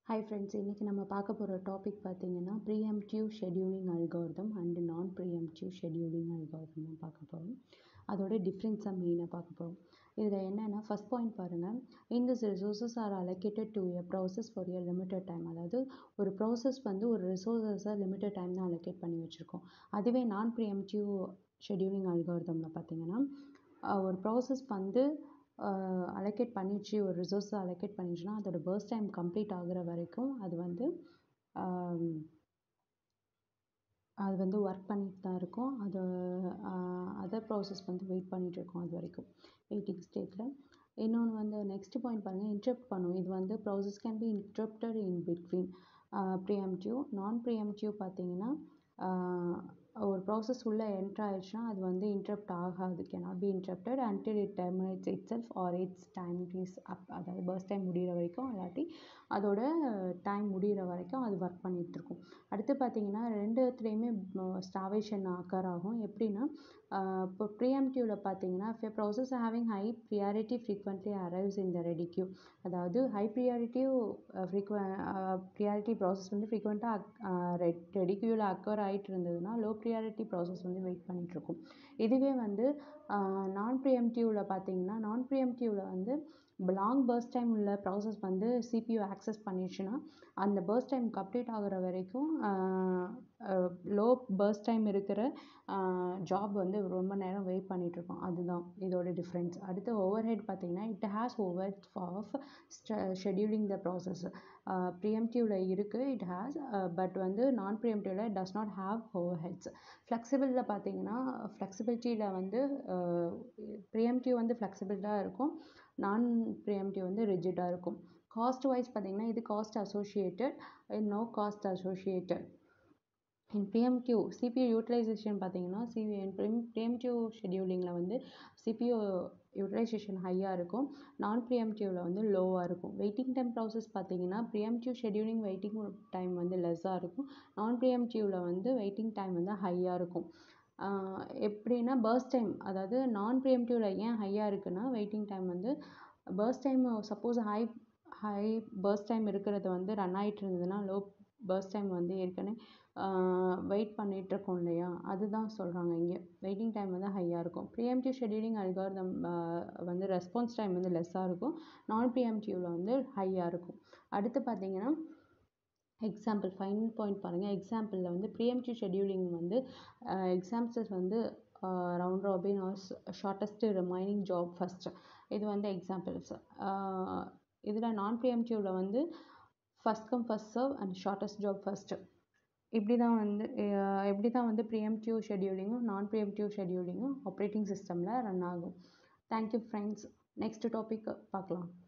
hi friends இன்றைக்கி நம்ம பார்க்க போகிற டாபிக் பார்த்தீங்கன்னா preemptive scheduling algorithm and non preemptive scheduling algorithm தான் பார்க்க போகிறோம் அதோட டிஃப்ரென்ஸாக மெயினாக பார்க்க போகிறோம் இதில் என்னென்னா ஃபஸ்ட் பாயிண்ட் பாருங்கள் இந்த resources are allocated to a process for a limited time அதாவது ஒரு ப்ராசஸ் வந்து ஒரு ரிசோர்ஸஸை லிமிட்டட் டைம் தான் அலோகேட் பண்ணி வச்சுருக்கோம் அதுவே நான் ப்ரீஎம்டிவ் ஷெட்யூலிங் அல்காரிதமில் பார்த்தீங்கன்னா ஒரு ப்ராசஸ் வந்து அலோகேட் பண்ணிடுச்சு ஒரு ரிசோர்ஸை அலோகேட் பண்ணிடுச்சுன்னா அதோட பர்ஸ்ட் டைம் கம்ப்ளீட் ஆகுற வரைக்கும் அது வந்து அது வந்து ஒர்க் பண்ணிட்டு தான் இருக்கும் அது அதர் ப்ராசஸ் வந்து வெயிட் பண்ணிகிட்டு இருக்கும் அது வரைக்கும் வெயிட்டிங் ஸ்டேட்டில் இன்னொன்று வந்து நெக்ஸ்ட் பாயிண்ட் பாருங்கள் இன்டரப்ட் பண்ணும் இது வந்து process can be interrupted in between preemptive non preemptive பார்த்தீங்கன்னா ஒரு ப்ராசஸ் உள்ளே என்ட்ரு ஆயிடுச்சுன்னா அது வந்து இன்டரப்ட் ஆகாது cannot be interrupted until it terminates itself or it's time is up அதாவது பர்ஸ்ட் டைம் முடிகிற வரைக்கும் இல்லாட்டி அதோட டைம் முடிகிற வரைக்கும் அது ஒர்க் பண்ணிகிட்டு இருக்கும் அடுத்து பார்த்தீங்கன்னா ரெண்டு இடத்துலையுமே ஸ்டாவேஷன் அக்கர் ஆகும் எப்படின்னா இப்போ ப்ரீஎம்டிவில் பார்த்தீங்கன்னா இப்போ process having high priority frequently arrives இந்த ரெடி கியூ அதாவது ஹை ப்ரியாரிட்டிவ் ஃப்ரீக்வ ப்ரியாரிட்டி ப்ராசஸ் வந்து ஃப்ரீக்வெண்ட்டாக ரெட் ரெடி கியூவில் அக்கர் ஆகிட்டு இருந்ததுன்னா லோ ப்ரியாரிட்டி ப்ராசஸ் வந்து வெயிட் பண்ணிகிட்ருக்கும் இதுவே வந்து நான் ப்ரீஎம்டிவில் பார்த்தீங்கன்னா நான் ப்ரீஎம்டிவில் வந்து லாங் பர்ஸ்ட் டைம் உள்ள ப்ராசஸ் வந்து சிபியூ ஆக்சஸ் பண்ணிடுச்சுன்னா அந்த பர்ஸ்ட் டைம் கம்ப்ளீட் ஆகிற வரைக்கும் லோ பர்ஸ்ட் டைம் இருக்கிற ஜாப் வந்து ரொம்ப நேரம் வெயிட் பண்ணிகிட்ருக்கோம் அதுதான் இதோட டிஃப்ரென்ஸ் அடுத்து ஓவர் ஹெட் பார்த்திங்கன்னா it has over of scheduling the process ப்ரீஎம்டிவில் இருக்குது இட் ஹேஸ் பட் வந்து நான் ப்ரீஎம்டிவில் does not have overheads ஃப்ளெக்சிபிளில் பார்த்தீங்கன்னா ஃப்ளெக்சிபிலிட்டியில் வந்து ப்ரீஎம்டிவ் வந்து ஃப்ளெக்சிபிளாக இருக்கும் நான் ப்ரீஎம்டிவ் வந்து ரிஜிடாக இருக்கும் காஸ்ட் வைஸ் பார்த்திங்கன்னா இது cost associated no cost associated in P M Q CPU utilization பார்த்தீங்கன்னா சிபி பிஎம்கியூ ஷெட்யூலிங்கில் வந்து சிபியூ யூட்டிலைசேஷன் ஹையாக இருக்கும் நான் ப்ரீஎம்டிவில் வந்து லோவாக இருக்கும் வெயிட்டிங் டைம் ப்ராசஸ் பார்த்தீங்கன்னா ப்ரீஎம்டிவ் ஷெட்யூலிங் வெயிட்டிங் டைம் வந்து லெஸ்ஸாக இருக்கும் நான் ப்ரீஎம்டிவில் வந்து வெயிட்டிங் டைம் வந்து ஹையாக இருக்கும் எப்படின்னா பர்ஸ்ட் டைம் அதாவது நான் ப்ரீஎம்டிவில் ஏன் ஹையாக இருக்குன்னா வெயிட்டிங் டைம் வந்து burst time suppose high high burst time இருக்கிறது வந்து ரன் ஆகிட்டு இருந்ததுன்னா லோ பர்ஸ்ட் டைம் வந்து ஏற்கனவே வெயிட் பண்ணிகிட்ருக்கோம் இல்லையா அதுதான் சொல்கிறாங்க இங்கே வெயிட்டிங் டைம் வந்து ஹையாக இருக்கும் ப்ரீஎம்டிவ் ஷெட்யூலிங் அல்காரிதம் வந்து ரெஸ்பான்ஸ் டைம் வந்து லெஸ்ஸாக இருக்கும் நான் ப்ரீஎம்டிவில் வந்து ஹையாக இருக்கும் அடுத்து பார்த்தீங்கன்னா எக்ஸாம்பிள் ஃபைன் பாயிண்ட் பாருங்கள் எக்ஸாம்பிளில் வந்து ப்ரீஎம்டிவ் ஷெட்யூலிங் வந்து எக்ஸாம்பிள்ஸ் வந்து round robin or shortest remaining job first இது வந்து எக்ஸாம்பிள்ஸ் இதில் நான் ப்ரீஎம்டிவில் வந்து first come first serve and shortest job first இப்படி தான் வந்து இப்படி தான் வந்து ப்ரீஎம்டிவ் ஷெட்யூலிங்கும் நான் ப்ரீஎம்டிவ் ஷெட்யூலிங்கும் ஆப்ரேட்டிங் சிஸ்டமில் ரன் ஆகும் தேங்க்யூ ஃப்ரெண்ட்ஸ் நெக்ஸ்ட் டாபிக் பார்க்கலாம்